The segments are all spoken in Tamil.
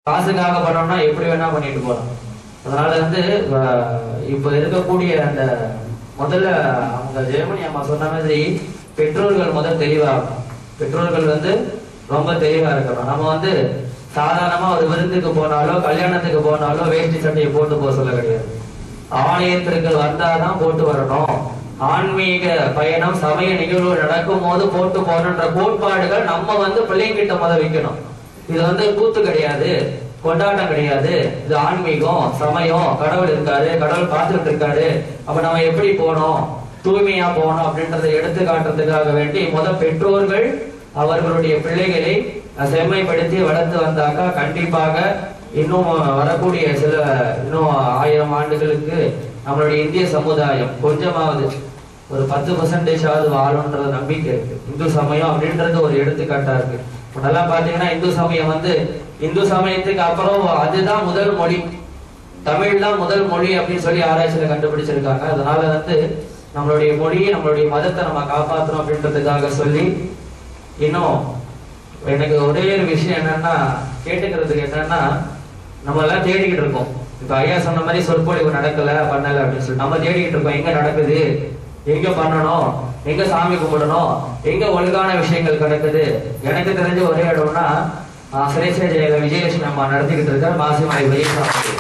காசுக்காக பண்ணோம்னா எப்படி வேணா பண்ணிட்டு போகலாம் அதனால வந்து அஹ், இப்ப இருக்கக்கூடிய அந்த முதல்ல அவங்க ஜெயமணி அம்மா சொன்ன மாதிரி பெற்றோர்கள் முதல் தெளிவா இருக்கணும் பெற்றோர்கள் வந்து ரொம்ப தெளிவா இருக்கணும் நம்ம வந்து சாதாரணமா ஒரு விருந்துக்கு போனாலோ கல்யாணத்துக்கு போனாலோ வேஷ்டி சட்டையை போட்டு போக சொல்ல கிடையாது ஆலயத்திற்கு வந்தாதான் போட்டு வரணும் ஆன்மீக பயணம் சமய நிகழ்வு நடக்கும் போது போட்டு போகணுன்ற கோட்பாடுகள் நம்ம வந்து பிள்ளைங்கிட்ட முத வைக்கணும் இது வந்து கூத்து கிடையாது கொண்டாட்டம் கிடையாது இது ஆன்மீகம் சமயம் கடவுள் இருக்காரு கடவுள் பார்த்துட்டு இருக்காரு அப்ப நம்ம எப்படி போனோம் தூய்மையா போகணும் அப்படின்றதை எடுத்து காட்டுறதுக்காக வேண்டி முத பெற்றோர்கள் அவர்களுடைய பிள்ளைகளை செம்மைப்படுத்தி வளர்த்து வந்தாக்கா கண்டிப்பாக இன்னும் வரக்கூடிய சில இன்னும் ஆயிரம் ஆண்டுகளுக்கு நம்மளுடைய இந்திய சமுதாயம் கொஞ்சமாவது ஒரு பத்து பர்சன்டேஜாவது வாழும்ன்றது நம்பிக்கை இருக்கு இந்து சமயம் அப்படின்றது ஒரு எடுத்துக்காட்டா இருக்கு முன்னெல்லாம் பாத்தீங்கன்னா இந்து சமயம் வந்து இந்து சமயத்துக்கு அப்புறம் அதுதான் முதல் மொழி தமிழ் தான் முதல் மொழி அப்படின்னு சொல்லி ஆராய்ச்சியில கண்டுபிடிச்சிருக்காங்க அதனால வந்து நம்மளுடைய மொழி நம்மளுடைய மதத்தை நம்ம காப்பாற்றணும் அப்படின்றதுக்காக சொல்லி இன்னும் எனக்கு ஒரே ஒரு விஷயம் என்னன்னா கேட்டுக்கிறதுக்கு என்னன்னா நம்ம எல்லாம் தேடிக்கிட்டு இருக்கோம் இப்ப ஐயா சொன்ன மாதிரி சொற்பொழிவு நடக்கல பண்ணல அப்படின்னு சொல்லி நம்ம தேடிக்கிட்டு இருக்கோம் எங்க நடக்குது எங்க பண்ணணும் எங்க சாமி கும்பிடணும் எங்க ஒழுங்கான விஷயங்கள் நடக்குது எனக்கு தெரிஞ்ச ஒரே இடம்னா ஆஹ், சிரேஷ்ட ஜெயில விஜயலட்சுமி அம்மா நடத்திக்கிட்டு இருக்க மாசிமலை வைசாமி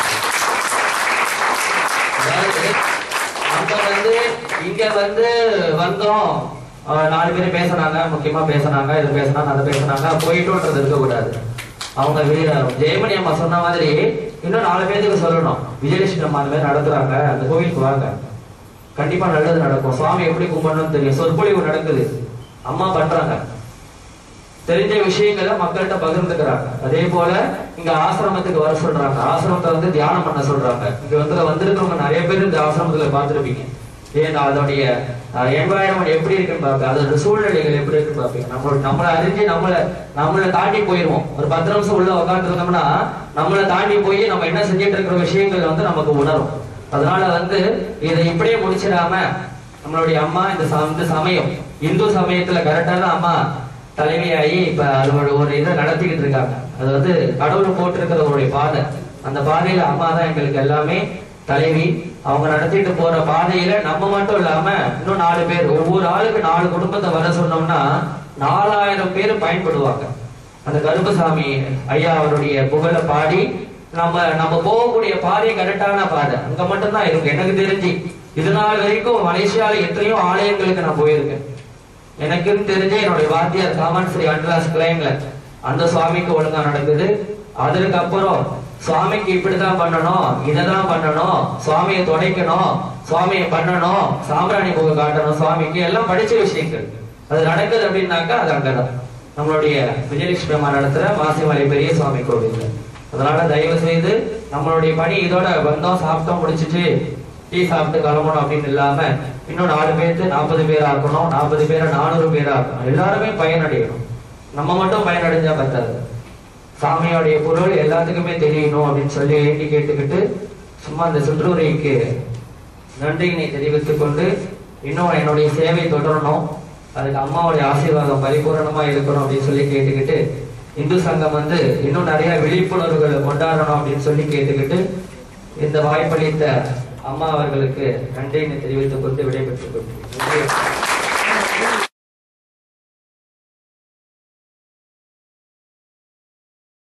அதாவது அங்க வந்து இங்க வந்து வந்தோம் அஹ் நாலு பேர் பேசுனாங்க முக்கியமா பேசுனாங்க இது பேசுனாங்க அதை பேசுனாங்க போயிட்டோன்றது இருக்கக்கூடாது அவங்க வீ- ஜெயமணி அம்மா சொன்ன மாதிரி இன்னும் நாலு பேருக்கு சொல்லணும் விஜயலட்சுமி அம்மா அந்த மாதிரி நடத்துறாங்க அந்த கோவிலுக்கு வாங்க கண்டிப்பா நல்லது நடக்கும் சுவாமி எப்படி கும்பிடணும்னு தெரியும் சொற்பொழிவு நடக்குது அம்மா பண்றாங்க தெரிஞ்ச விஷயங்களை மக்கள்கிட்ட பகிர்ந்துக்கிறாங்க அதே போல இங்க ஆசிரமத்துக்கு வர சொல்றாங்க ஆசிரமத்தை வந்து தியானம் பண்ண சொல்றாங்க இங்க வந்து வந்திருக்கிறவங்க நிறைய பேர் இந்த ஆசிரமத்துல பார்த்திருப்பீங்க ஏன் அதோடைய என்வாயன்மெண்ட் எப்படி இருக்குன்னு பார்ப்பேன் அதோட சூழ்நிலைகள் எப்படி இருக்குன்னு பார்ப்பீங்க நம்மளோட நம்மளை அறிஞ்சு நம்மளை நம்மளை தாண்டி போயிருவோம் ஒரு பத்து நிமிஷம் உள்ள உட்கார்ந்து இருந்தோம்னா நம்மளை தாண்டி போய் நம்ம என்ன செஞ்சுட்டு இருக்கிற விஷயங்கள் வந்து நமக்கு உணரும் அதனால வந்து இதை இப்படியே முடிச்சிடாம நம்மளுடைய அம்மா இந்த ச- இந்த சமயம் இந்து சமயத்துல கரெக்டான அம்மா தலைமையாகி இப்ப அதோட ஒரு இதை நடத்திக்கிட்டு இருக்காங்க அது வந்து கடவுள் போட்டிருக்கிற ஒரு பாதை அந்த பாதையில அம்மா தான் எங்களுக்கு எல்லாமே தலைவி அவங்க நடத்திட்டு போற பாதையில நம்ம மட்டும் இல்லாம இன்னும் நாலு பேர் ஒவ்வொரு ஆளுக்கு நாலு குடும்பத்தை வர சொன்னோம்னா நாலாயிரம் பேர் பயன்படுவாங்க அந்த கருப்பசாமி ஐயா அவருடைய புகழை பாடி நம்ம நம்ம போகக்கூடிய பாதை கரெக்டான பாதை அங்க மட்டும்தான் இருக்கு எனக்கு தெரிஞ்சு இது நாள் வரைக்கும் மலேசியால எத்தனையோ ஆலயங்களுக்கு நான் போயிருக்கேன் எனக்குன்னு தெரிஞ்ச என்னுடைய வாத்தியார் காமன் ஸ்ரீ அண்ட்லாஸ் கிளைம்ல அந்த சுவாமிக்கு ஒழுங்கா நடக்குது அதற்கு அப்புறம் சுவாமிக்கு இப்படிதான் பண்ணணும் இததான் பண்ணணும் சுவாமியை துடைக்கணும் சுவாமியை பண்ணணும் சாம்பிராணி புகை காட்டணும் சுவாமிக்கு எல்லாம் படிச்ச விஷயங்கள் அது நடக்குது அப்படின்னாக்கா அது அங்கதான் நம்மளுடைய விஜயலட்சுமி அம்மா நடத்துற மாசிமலை பெரிய சுவாமி கோவில் அதனால தயவு செய்து நம்மளுடைய பணி இதோட வந்தோம் சாப்பிட்டோம் முடிச்சிட்டு டீ சாப்பிட்டு கிளம்பணும் அப்படின்னு இல்லாம இன்னும் நாலு பேருக்கு நாற்பது பேர் ஆக்கணும் நாற்பது பேரை நானூறு பேர் ஆக்கணும் எல்லாருமே பயனடையணும் நம்ம மட்டும் பயனடைஞ்சா பத்தாது சாமியோடைய பொருள் எல்லாத்துக்குமே தெரியணும் அப்படின்னு சொல்லி வேண்டி கேட்டுக்கிட்டு சும்மா அந்த சுற்றுரைக்கு நன்றியினை தெரிவித்துக் கொண்டு இன்னும் என்னுடைய சேவை தொடரணும் அதுக்கு அம்மாவுடைய ஆசீர்வாதம் பரிபூரணமா இருக்கணும் அப்படின்னு சொல்லி கேட்டுக்கிட்டு இந்து சங்கம் வந்து இன்னும் நிறைய விழிப்புணர்வுகளை கொண்டாடணும் அப்படின்னு சொல்லி கேட்டுக்கிட்டு இந்த வாய்ப்பளித்த அம்மா அவர்களுக்கு நன்றியினை தெரிவித்துக் கொண்டு விடைபெற்றுக் கொள்கிறேன் நன்றி.